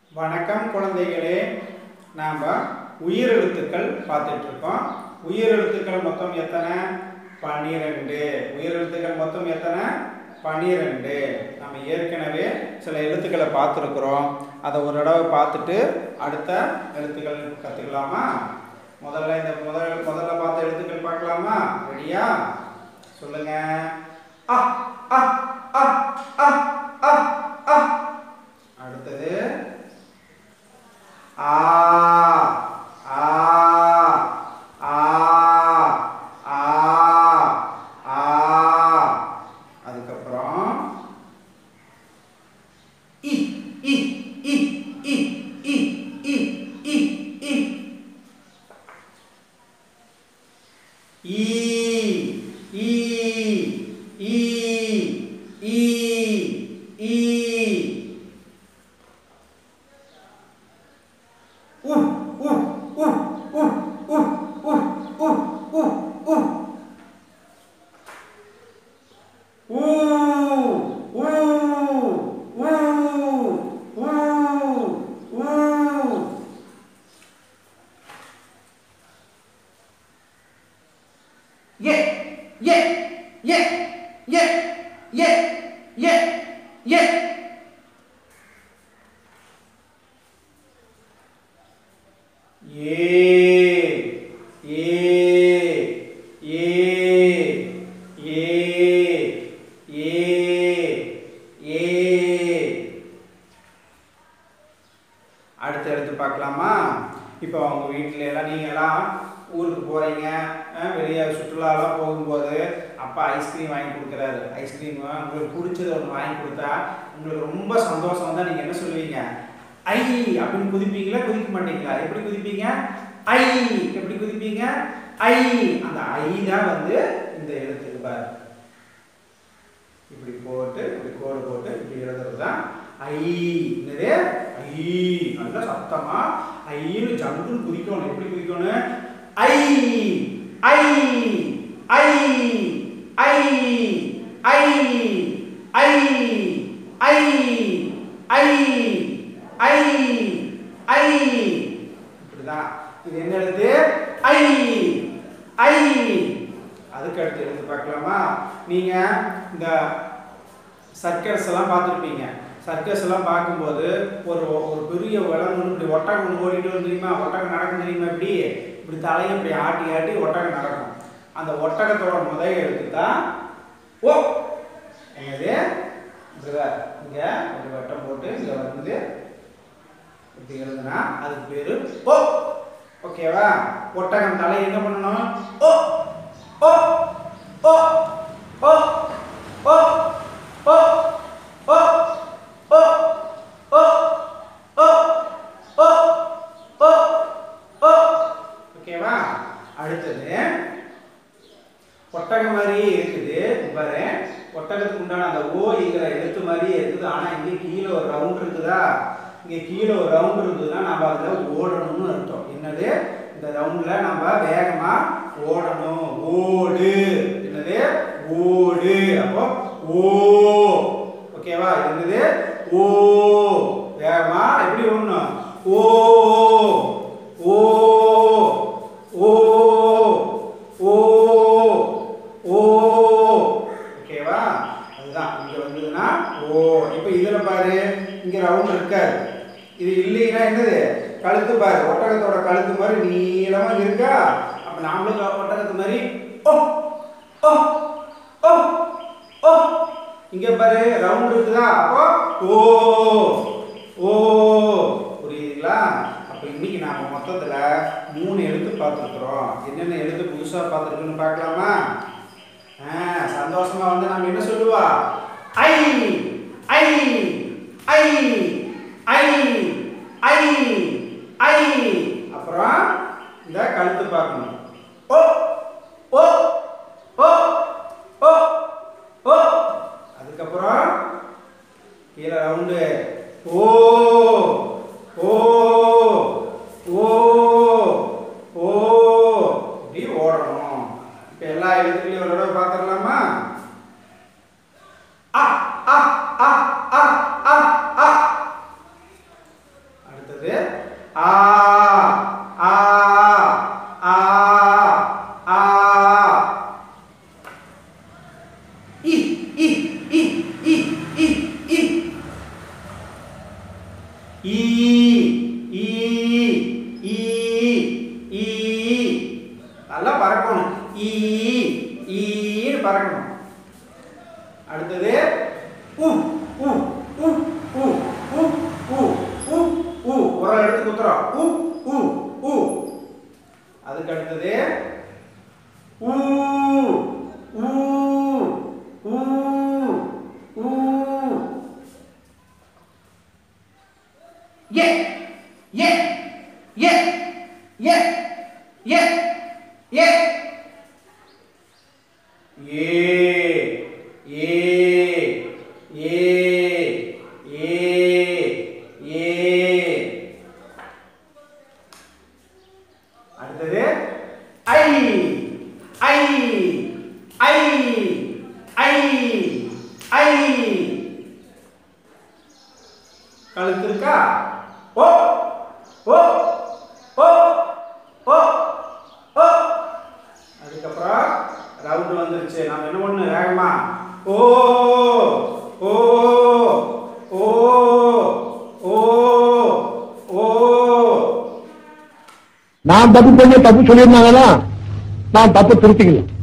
வணக்கம் குழந்தைகளே நாம் உயிரெழுத்துக்கள் பார்த்துட்டு இருக்கோம் உயிரெழுத்துக்கள் மொத்தம் எத்தனை பன்னிரெண்டு உயிரெழுத்துக்கள் மொத்தம் எத்தனை பன்னிரெண்டு நம்ம ஏற்கனவே சில எழுத்துக்களை பார்த்துருக்குறோம் அதை ஒரு தடவை பார்த்துட்டு அடுத்த எழுத்துக்கள் கற்றுக்கலாமா முதல்ல இந்த முதல் முதல்ல பார்த்த எழுத்துக்கள் பார்க்கலாமா ரெடியா சொல்லுங்க அ அ அ அ அ அ அடுத்தது ஆ ஆ ஆ ஆ ஆ அதுக்கப்புறம் இ இ இ இ இ இ இ இ ஈ ஈ ஈ ஈ ஈ உ உ உ உ உ உ உ உ உ ஊ ஊ ஊ ஊ ஊ ஏ ஏ ஏ ஏ ஏ ஏ ஏ ஏ ஏ ஏ ஏ ஏ ஏ அடுத்த எடுத்து பார்க்கலாமா இப்போ அவங்க வீட்டில எல்லாம் நீங்களாம் ஊருக்கு போகிறீங்க வெளியே சுற்றுலாலாம் போகும்போது அப்பா ஐஸ்கிரீம் வாங்கி கொடுக்குறாரு ஐஸ்கிரீம் உங்களுக்கு பிடிச்சது ஒன்று வாங்கி கொடுத்தா உங்களுக்கு ரொம்ப சந்தோஷம் தான் நீங்கள் என்ன சொல்லுவீங்க ஐ அப்படின்னு குதிப்பீங்களா குதிக்க மாட்டீங்களா எப்படி குதிப்பீங்க ஐ எப்படி குதிப்பீங்க ஐ அந்த ஐ தான் வந்து இந்த எழுத்துக்கு பாரு இப்படி போட்டு இப்படி கோடு போட்டு இப்படி எழுதுறது தான் ஐ என்னது ஐ நல்லா சத்தமா ஐன்னு ஜங்குன்னு குதிக்கணும் எப்படி குதிக்கணும் ஐ ஐ ஐ ஐ ஐ ஐ ஐ ஐ ஐ ஐ இப்படிதான் இது என்ன எழுத்து ஐ ஐ அதுக்கு அடுத்து எழுத்து பார்க்கலாமா நீங்க இந்த சர்க்கஸ் எல்லாம் பார்த்துருப்பீங்க சர்க்கஸ் எல்லாம் பார்க்கும்போது ஒரு ஒரு பெரிய விலங்கு ஒன்று இப்படி ஒட்டகம் ஒன்று ஓடிட்டு வந்து தெரியுமா ஒட்டகம் நடக்கும் தெரியுமா இப்படி இப்படி தலையை இப்படி ஆட்டி ஆட்டி ஒட்டகம் நடக்கும் அந்த ஒட்டகத்தோட முதல் எழுத்து தான் ஓ என்னது இப்படிதான் இங்க ஒரு வட்டம் போட்டு இங்க வந்து இப்படி எழுதுனா அதுக்கு பேரு ஓ ஓகேவா ஒட்டகம் தலை என்ன பண்ணணும் ஓ ஓ ஓ ஓ ஓ ஓ ஓ ஓ ஓ ஓ ஓ ஓ ஓ ஓகேவா அடுத்தது ஒட்டகம் மாதிரியே இருக்குது பாரு ஒட்டகத்துக்கு உண்டான அந்த ஓங்கிற எழுத்து மாதிரியே இருக்குது ஆனா இங்க கீழே ஒரு ரவுண்ட் இருக்குதா இங்க கீழே ஒரு ரவுண்ட் இருந்ததுன்னா நம்ம அதுல ஓடணும்னு அர்த்தம் என்னது இந்த ரவுண்ட்ல நம்ம வேகமா ஓடணும் ஓடு என்னது ஓடு அப்போ ஓ ஓகேவா என்னது ஓ வேகமா எப்படி ஓடணும் ஓ ஓ ஓ ஓ ஓ ஓகேவா அதுதான் இங்க வந்ததுன்னா ஓ இப்போ இதுல பாரு இங்க ரவுண்ட் இருக்காது இது இல்லைன்னா என்னது கழுத்து பாரு ஒட்டகத்தோட கழுத்து மாதிரி நீளமா இருக்கா அப்ப நாமளும் ஒட்டகத்து மாதிரி ஓ ஓ ஓ ஓ இங்க பாரு ரவுண்ட் இருக்குதா அப்போ ஓ ஓ புரியுதுங்களா அப்ப இன்னைக்கு நாம மொத்தத்துல மூணு எழுத்து பார்த்துருக்குறோம் என்னென்ன எழுத்து புதுசா பார்த்துருக்குன்னு பார்க்கலாமா ஆ, சந்தோஷமா வந்து நம்ம என்ன சொல்லுவா ஐ ஐ ஐ ஐ ஐ ஐ அப்புறம் இந்த கழுத்து பார்க்கணும் ஓ ஓ ஓ ஓ ஓ அதுக்கப்புறம் கீழே ரவுண்டு ஓ ஓ ஓ ஓ இப்படி ஓடணும் இப்போ எல்லா எழுத்துக்களையும் ஒரு தடவை பார்த்துடலாமா அ அ அ அ அ அ ஆ ஆ ஆ ஆ இ இ இ இ இ இ ஈ ஈ ஈ ஈ நல்லா பறக்கணும் ஈ ஈன்னு பறக்கணும் அடுத்தது உ உ உ உ உ உ உ உ ஒரு எடுத்து குத்துறோம் உ உ உ அதுக்கு அடுத்தது ஊ ஊ ஊ ஊ ஏ ஏ ஏ ஏ ஏ ஏ ஏ ஏ ஏ ஏ ஏ அடுத்தது ஐ ஐ ஐ ஐ ஐ கழுத்து இருக்கா ஓ ஓ ஓ ஓ ஓ அதுக்கப்புறம் ரவுண்ட் வந்துருச்சு நாம என்ன பண்ணு வேகமா ஓ ஓ ஓ ஓ ஓ நான் தப்பு பண்ணி தப்பு சொல்லியிருந்தாங்கன்னா நான் தப்பு திருத்திக்கல